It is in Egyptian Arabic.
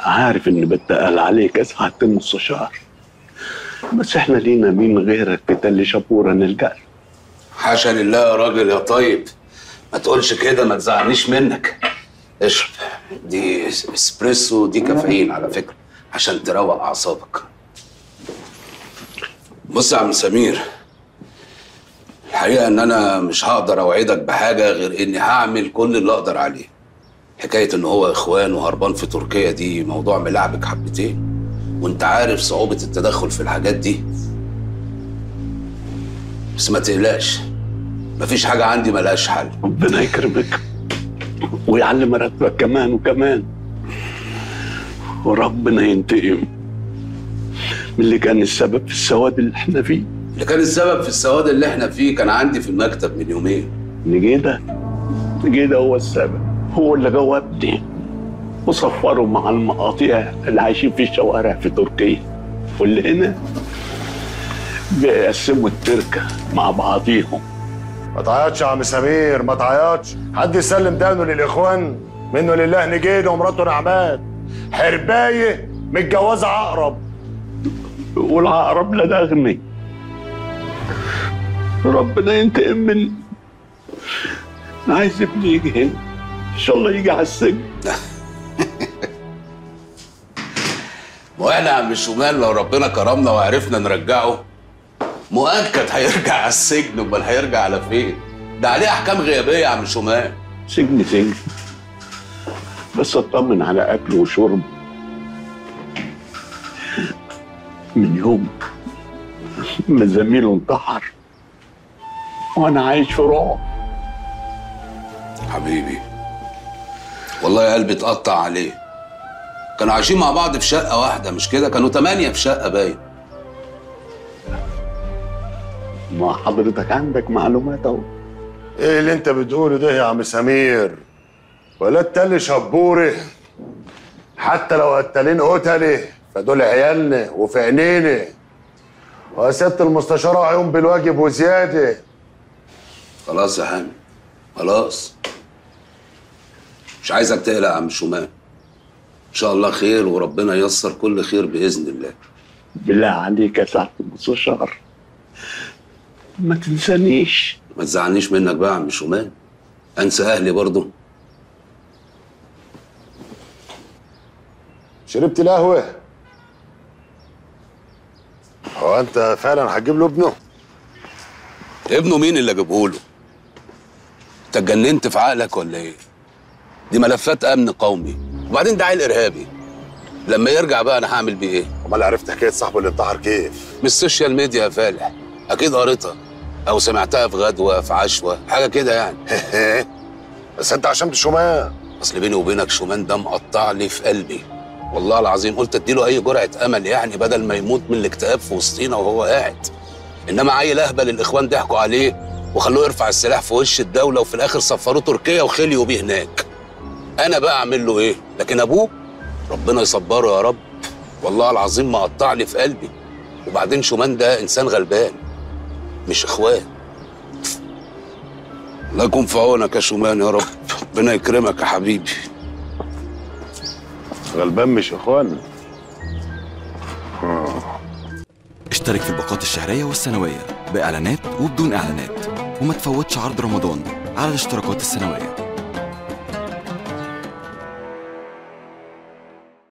عارف اني بتقل عليك يا سعاده المستشار بس احنا لينا مين غيرك في تل شبوره نلجأ له حاشا لله يا راجل يا طيب ما تقولش كده ما تزعلنيش منك اشرب دي اسبريسو دي كافيين على فكره عشان تروق اعصابك بص يا عم سمير الحقيقه ان انا مش هقدر اوعدك بحاجه غير اني هعمل كل اللي اقدر عليه حكايه ان هو اخوان وهربان في تركيا دي موضوع ملعبك حبتين وانت عارف صعوبه التدخل في الحاجات دي بس ما تقلقش مفيش حاجه عندي ملهاش حل ربنا يكرمك ويعلم راتبك كمان وكمان وربنا ينتقم من اللي كان السبب في السواد اللي احنا فيه اللي كان السبب في السواد اللي احنا فيه كان عندي في المكتب من يومين نجيده نجيده هو السبب هو اللي جاوبني وصفروا مع المقاطيع اللي عايشين في الشوارع في تركيا واللي هنا بيقسموا التركه مع بعضيهم ما تعيطش يا عم سمير ما تعيطش حد يسلم دقنه للاخوان منه لله نجيده ومراته نعمات حربايه متجوزه عقرب والعقرب لدغني ربنا ينتقم مني انا عايز ابني يجي هنا ان شاء الله يجي على السجن ما احنا يا عم شمال لو ربنا كرمنا وعرفنا نرجعه مؤكد هيرجع على السجن امال هيرجع على فين؟ ده عليه احكام غيابيه يا عم شمال سجن سجن بس اطمن على اكله وشربه من يوم ما زميله انتحر وانا عايش في رعب حبيبي والله يا قلبي اتقطع عليه كانوا عايشين مع بعض في شقه واحده مش كده كانوا تمانية في شقه باين ما حضرتك عندك معلومات اهو ايه اللي انت بتقوله ده يا عم سمير ولا التل شبوري حتى لو قتالين قتلي فدول عيالنا وفي عينينا ويا سياده المستشار هيقوم بالواجب وزياده خلاص يا حامد خلاص مش عايزك تقلق يا عم شمال ان شاء الله خير وربنا ييسر كل خير باذن الله بالله عليك يا سعاده المستشار ما تنسانيش ما تزعلنيش منك بقى يا عم شمال انسى اهلي برضه شربت القهوه هو انت فعلا هتجيب له ابنه ابنه مين اللي جابه له انت اتجننت في عقلك ولا ايه دي ملفات امن قومي وبعدين ده عيل ارهابي لما يرجع بقى انا هعمل بيه ايه امال عرفت حكايه صاحبه اللي انتحر كيف من السوشيال ميديا يا فالح اكيد قريتها او سمعتها في غدوه في عشوه حاجه كده يعني بس انت عشان شومان اصل بيني وبينك شومان ده مقطع لي في قلبي والله العظيم قلت اديله اي جرعه امل يعني بدل ما يموت من الاكتئاب في وسطينا وهو قاعد انما عيل اهبل الاخوان ضحكوا عليه وخلوه يرفع السلاح في وش الدوله وفي الاخر سفروه تركيا وخليوا بيه هناك انا بقى اعمل له ايه لكن ابوه ربنا يصبره يا رب والله العظيم مقطع لي في قلبي وبعدين شومان ده انسان غلبان مش اخوان الله يكون في عونك يا شومان يا رب ربنا يكرمك يا حبيبي غلبان مش اخوان اشترك في الباقات الشهرية والسنوية بإعلانات وبدون إعلانات وما تفوتش عرض رمضان على الاشتراكات السنوية